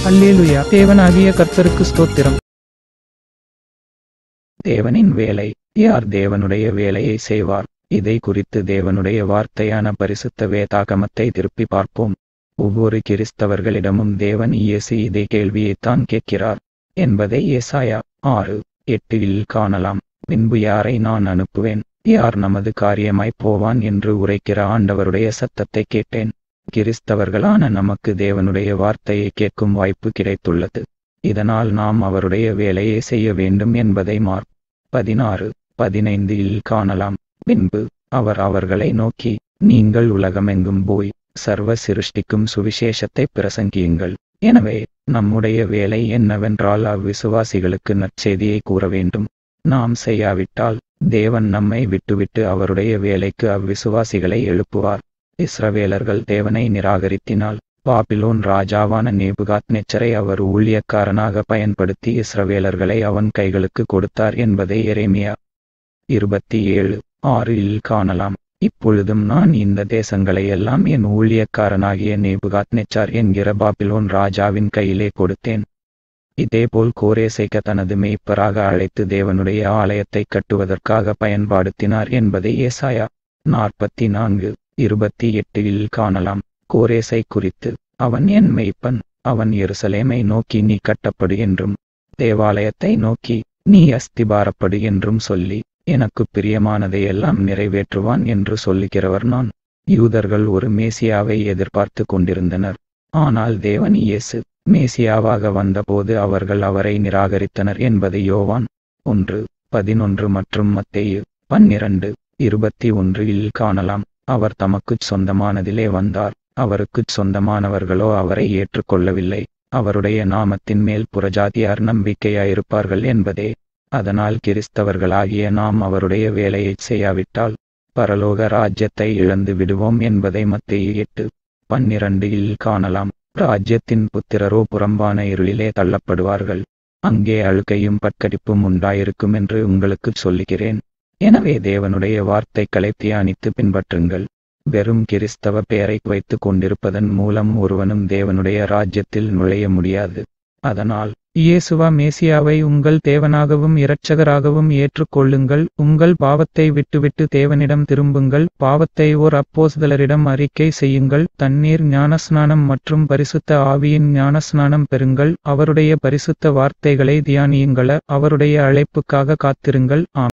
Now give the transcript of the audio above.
அல்லேலுயா தேவனாகிய கர்த்தருக்கு ஸ்தோத்திரம் தேவனின் வேலை யார் தேவனுடைய வேலையை செய்வார் இதை குறித்து தேவனுடைய வார்த்தையான பரிசுத்த வேதாகமத்தை திருப்பி பார்ப்போம் ஒவ்வொரு கிறிஸ்தவர்களிடமும் தேவன் இயேசு இதே கேள்வியைத்தான் கேட்கிறார் என்பதை ஏசாயா ஆறு எட்டில் காணலாம் பின்பு யாரை நான் அனுப்புவேன் யார் நமது காரியமாய் போவான் என்று உரைக்கிற ஆண்டவருடைய சத்தத்தை கேட்டேன் கிறிஸ்தவர்களான நமக்கு தேவனுடைய வார்த்தையை கேட்கும் வாய்ப்பு கிடைத்துள்ளது இதனால் நாம் அவருடைய வேலையை செய்ய வேண்டும் என்பதை மார்க் பதினாறு பதினைந்து இல் காணலாம் பின்பு அவர் அவர்களை நோக்கி நீங்கள் உலகமெங்கும் போய் சர்வ சிருஷ்டிக்கும் சுவிசேஷத்தை பிரசங்கியுங்கள் எனவே நம்முடைய வேலை என்னவென்றால் அவ்விசுவாசிகளுக்கு நற்செய்தியை கூற வேண்டும் நாம் செய்யாவிட்டால் தேவன் நம்மை விட்டுவிட்டு அவருடைய வேலைக்கு அவ்விசுவாசிகளை எழுப்புவார் இஸ்ரவேலர்கள் தேவனை நிராகரித்தினால் பாபிலோன் ராஜாவான நேபுகாத் நெச்சரை அவர் ஊழியக்காரனாக பயன்படுத்தி இஸ்ரவேலர்களை அவன் கைகளுக்கு கொடுத்தார் என்பதை எரேமியா இருபத்தி ஏழு ஆறில் காணலாம் இப்பொழுதும் நான் இந்த தேசங்களை எல்லாம் என் ஊழியக்காரனாகிய நேபுகாத் நெச்சார் என்கிற பாபிலோன் ராஜாவின் கையிலே கொடுத்தேன் இதேபோல் கோரேசைக்க தனது மேய்ப்பராக அழைத்து தேவனுடைய ஆலயத்தை கட்டுவதற்காக பயன்படுத்தினார் என்பதை ஏசாயா நாற்பத்தி நான்கு இருபத்தி எட்டில் காணலாம் கோரேசை குறித்து அவன் என் மெய்ப்பன் அவன் எருசலேமை நோக்கி நீ கட்டப்படு என்றும் தேவாலயத்தை நோக்கி நீ அஸ்திபாரப்படு என்றும் சொல்லி எனக்கு பிரியமானதையெல்லாம் நிறைவேற்றுவான் என்று சொல்லுகிறவர் நான் யூதர்கள் ஒரு மேசியாவை எதிர்பார்த்து கொண்டிருந்தனர் ஆனால் தேவன் இயேசு மேசியாவாக வந்தபோது அவர்கள் அவரை நிராகரித்தனர் என்பதை யோவான் ஒன்று பதினொன்று மற்றும் மத்தேயு பன்னிரண்டு இருபத்தி ஒன்றில் காணலாம் அவர் தமக்குச் சொந்தமானதிலே வந்தார் அவருக்குச் சொந்தமானவர்களோ அவரை ஏற்றுக்கொள்ளவில்லை அவருடைய நாமத்தின் மேல் புறஜாதியார் நம்பிக்கையாயிருப்பார்கள் என்பதே அதனால் கிறிஸ்தவர்களாகிய நாம் அவருடைய வேலையைச் செய்யாவிட்டால் பரலோக ராஜ்யத்தை இழந்து விடுவோம் என்பதை மத்திய எட்டு பன்னிரண்டு இல் காணலாம் ராஜ்யத்தின் புத்திரரோ புறம்பான இருளிலே தள்ளப்படுவார்கள் அங்கே அழுகையும் பட்கடிப்பும் உண்டாயிருக்கும் என்று உங்களுக்குச் சொல்லுகிறேன் எனவே தேவனுடைய வார்த்தைகளை தியானித்து பின்பற்றுங்கள் வெறும் கிறிஸ்தவ பெயரை வைத்துக் கொண்டிருப்பதன் மூலம் ஒருவனும் தேவனுடைய ராஜ்யத்தில் நுழைய முடியாது அதனால் இயேசுவா மேசியாவை உங்கள் தேவனாகவும் இரட்சகராகவும் ஏற்றுக்கொள்ளுங்கள் உங்கள் பாவத்தை விட்டுவிட்டு தேவனிடம் திரும்புங்கள் பாவத்தை ஓர் அப்போஸ்தலரிடம் அறிக்கை செய்யுங்கள் தண்ணீர் ஞானஸ்நானம் மற்றும் பரிசுத்த ஆவியின் ஞானஸ்நானம் பெறுங்கள் அவருடைய பரிசுத்த வார்த்தைகளை தியானியுங்கள அவருடைய அழைப்புக்காக காத்திருங்கள் ஆம்